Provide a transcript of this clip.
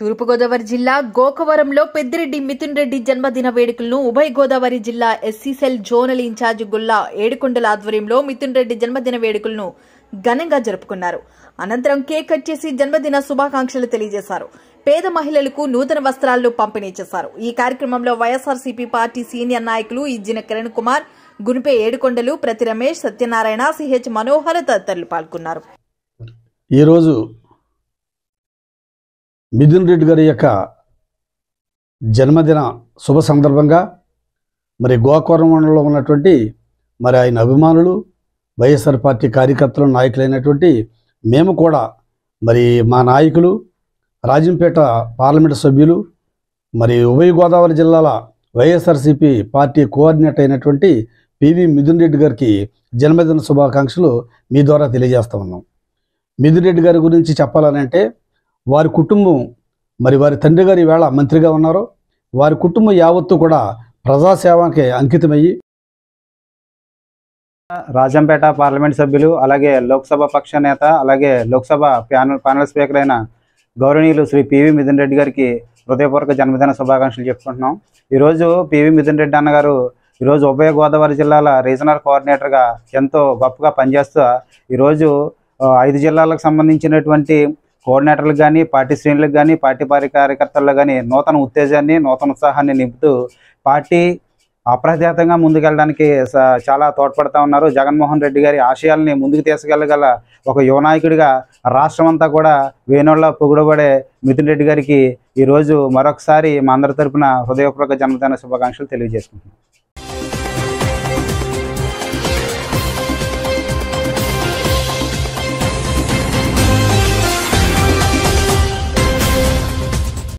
తూర్పుగోదావరి జిల్లా గోకవరంలో పెద్దిరెడ్డి మిథున్ రెడ్డి జన్మదిన వేడుకలను ఉభయ గోదావరి జిల్లా ఎస్సీసెల్ జోనల్ ఇన్ఛార్జి గుల్లా ఏడుకొండల ఆధ్వర్యంలో మిథున్ రెడ్డి జన్మదిన వేడుకలను ఘనంగా జరుపుకున్నారు అనంతరం కేక్ కట్ చేసి జన్మదిన శుభాకాంక్షలు తెలియజేశారు పేద మహిళలకు నూతన వస్త్రాలను పంపిణీ చేశారు ఈ కార్యక్రమంలో వైఎస్ఆర్సీపీ పార్టీ సీనియర్ నాయకులు ఇజ్జిన కిరణ్ కుమార్ గునిపే ఏడుకొండలు ప్రతి రమేష్ సత్యనారాయణ సిహెచ్ మనోహర్ తదితరులు పాల్గొన్నారు ఈరోజు మిథున్ రెడ్డి గారి యొక్క జన్మదిన శుభ సందర్భంగా మరి గోకవరం మండలంలో ఉన్నటువంటి మరి ఆయన అభిమానులు వైఎస్ఆర్ పార్టీ కార్యకర్తలు నాయకులైనటువంటి మేము కూడా మరి మా నాయకులు రాజంపేట పార్లమెంటు సభ్యులు మరి ఉభయ గోదావరి జిల్లాల వైఎస్ఆర్సీపీ పార్టీ కోఆర్డినేటర్ అయినటువంటి పివి మిథున్ రెడ్డి గారికి జన్మదిన శుభాకాంక్షలు మీ ద్వారా తెలియజేస్తా ఉన్నాం మిథున్ రెడ్డి గారి గురించి చెప్పాలనంటే వారి కుటుంబం మరి వారి తండ్రి గారు ఈవేళ మంత్రిగా ఉన్నారు వారి కుటుంబం యావత్తు కూడా ప్రజాసేవకి అంకితమయ్యి రాజంపేట పార్లమెంట్ సభ్యులు అలాగే లోక్సభ పక్ష నేత అలాగే లోక్సభ ప్యానల్ ప్యానల్ స్పీకర్ అయిన గౌరవనీయులు శ్రీ పివి మిథున్ రెడ్డి గారికి హృదయపూర్వక జన్మదిన శుభాకాంక్షలు చెప్పుకుంటున్నాం ఈరోజు పివి మిథున్ రెడ్డి అన్నగారు ఈరోజు ఉభయ గోదావరి జిల్లాల రీజనల్ కోఆర్డినేటర్గా ఎంతో గొప్పగా పనిచేస్తూ ఈరోజు ఆ, ఐదు జిల్లాలకు సంబంధించినటువంటి కోఆర్డినేటర్లకు కానీ పార్టీ శ్రేణులకు కానీ పార్టీ పార్టీ కార్యకర్తలకు కానీ నూతన ఉత్తేజాన్ని నూతన ఉత్సాహాన్ని నింపుతూ పార్టీ అప్రతిహతంగా ముందుకెళ్ళడానికి స- చాలా తోడ్పడతా ఉన్నారు జగన్మోహన్ రెడ్డి గారి ఆశయాల్ని ముందుకు తీసుకెళ్ళగల ఒక యువ నాయకుడిగా రాష్ట్రం అంతా కూడా వేణోళ్ళ పొగుడబడే మిథున్ రెడ్డి గారికి ఈరోజు మరొకసారి మా అందరి తరపున హృదయపూర్వక జన్మదిన శుభాకాంక్షలు తెలియజేసుకుంటున్నాం